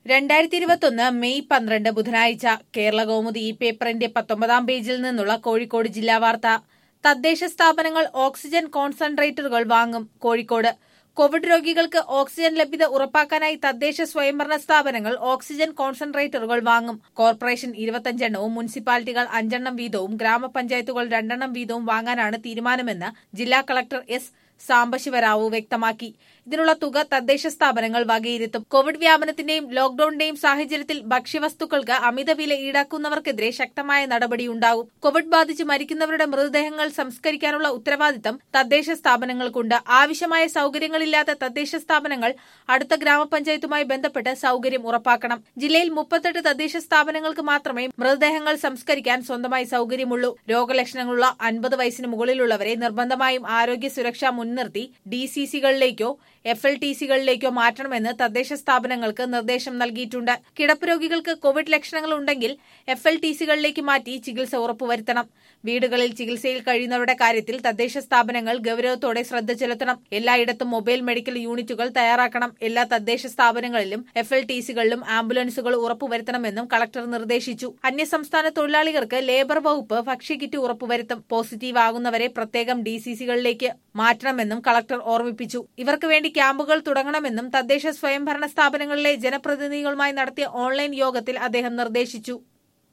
രണ്ടായിരത്തി ഇരുപത്തൊന്ന് മെയ് പന്ത്രണ്ട് ബുധനാഴ്ച കേരള കൗമുദി ഈ പേപ്പറിന്റെ പത്തൊമ്പതാം പേജിൽ നിന്നുള്ള കോഴിക്കോട് ജില്ലാ വാർത്ത തദ്ദേശ സ്ഥാപനങ്ങൾ ഓക്സിജൻ കോൺസെൻട്രേറ്ററുകൾ വാങ്ങും കോഴിക്കോട് കോവിഡ് രോഗികൾക്ക് ഓക്സിജൻ ലഭ്യത ഉറപ്പാക്കാനായി തദ്ദേശ സ്വയംഭരണ സ്ഥാപനങ്ങൾ ഓക്സിജൻ കോൺസെൻട്രേറ്ററുകൾ വാങ്ങും കോർപ്പറേഷൻ ഇരുപത്തഞ്ചെണ്ണവും മുനിസിപ്പാലിറ്റികൾ അഞ്ചെണ്ണം വീതവും ഗ്രാമപഞ്ചായത്തുകൾ രണ്ടെണ്ണം വീതവും വാങ്ങാനാണ് തീരുമാനമെന്ന് ജില്ലാ കളക്ടർ എസ് സാംബശിവറാവു വ്യക്തമാക്കി ഇതിനുള്ള തുക തദ്ദേശ സ്ഥാപനങ്ങൾ വകയിരുത്തും കോവിഡ് വ്യാപനത്തിന്റെയും ലോക്ഡൌണിന്റെയും സാഹചര്യത്തിൽ ഭക്ഷ്യവസ്തുക്കൾക്ക് അമിത വില ഈടാക്കുന്നവർക്കെതിരെ ശക്തമായ നടപടിയുണ്ടാകും കോവിഡ് ബാധിച്ച് മരിക്കുന്നവരുടെ മൃതദേഹങ്ങൾ സംസ്കരിക്കാനുള്ള ഉത്തരവാദിത്തം തദ്ദേശ സ്ഥാപനങ്ങൾക്കുണ്ട് ആവശ്യമായ സൌകര്യങ്ങളില്ലാത്ത തദ്ദേശ സ്ഥാപനങ്ങൾ അടുത്ത ഗ്രാമപഞ്ചായത്തുമായി ബന്ധപ്പെട്ട് സൌകര്യം ഉറപ്പാക്കണം ജില്ലയിൽ മുപ്പത്തെട്ട് തദ്ദേശ സ്ഥാപനങ്ങൾക്ക് മാത്രമേ മൃതദേഹങ്ങൾ സംസ്കരിക്കാൻ സ്വന്തമായി സൌകര്യമുള്ളൂ രോഗലക്ഷണങ്ങളുള്ള അൻപത് വയസ്സിന് മുകളിലുള്ളവരെ നിർബന്ധമായും ആരോഗ്യ സുരക്ഷ മുൻനിർത്തി ഡി സി സികളിലേക്കോ എഫ് എൽ ടി സികളിലേക്കോ മാറ്റണമെന്ന് തദ്ദേശ സ്ഥാപനങ്ങൾക്ക് നിർദ്ദേശം നൽകിയിട്ടുണ്ട് കിടപ്പ് രോഗികൾക്ക് കോവിഡ് ലക്ഷണങ്ങൾ ഉണ്ടെങ്കിൽ എഫ് എൽ ടി സികളിലേക്ക് മാറ്റി ചികിത്സ ഉറപ്പുവരുത്തണം വീടുകളിൽ ചികിത്സയിൽ കഴിയുന്നവരുടെ കാര്യത്തിൽ തദ്ദേശ സ്ഥാപനങ്ങൾ ഗൌരവത്തോടെ ശ്രദ്ധ ചെലുത്തണം എല്ലായിടത്തും മൊബൈൽ മെഡിക്കൽ യൂണിറ്റുകൾ തയ്യാറാക്കണം എല്ലാ തദ്ദേശ സ്ഥാപനങ്ങളിലും എഫ് എൽ ടി സികളിലും ആംബുലൻസുകൾ ഉറപ്പുവരുത്തണമെന്നും കളക്ടർ നിർദ്ദേശിച്ചു അന്യസംസ്ഥാന തൊഴിലാളികൾക്ക് ലേബർ വകുപ്പ് ഭക്ഷ്യക്കിറ്റ് ഉറപ്പുവരുത്തും പോസിറ്റീവ് ആകുന്നവരെ പ്രത്യേകം ഡി സി സികളിലേക്ക് മാറ്റണമെന്നും കളക്ടർ ഓർമ്മിപ്പിച്ചു ഇവർക്ക് വേണ്ടി ക്യാമ്പുകൾ തുടങ്ങണമെന്നും തദ്ദേശ സ്വയംഭരണ സ്ഥാപനങ്ങളിലെ ജനപ്രതിനിധികളുമായി നടത്തിയ ഓൺലൈൻ യോഗത്തിൽ അദ്ദേഹം നിർദ്ദേശിച്ചു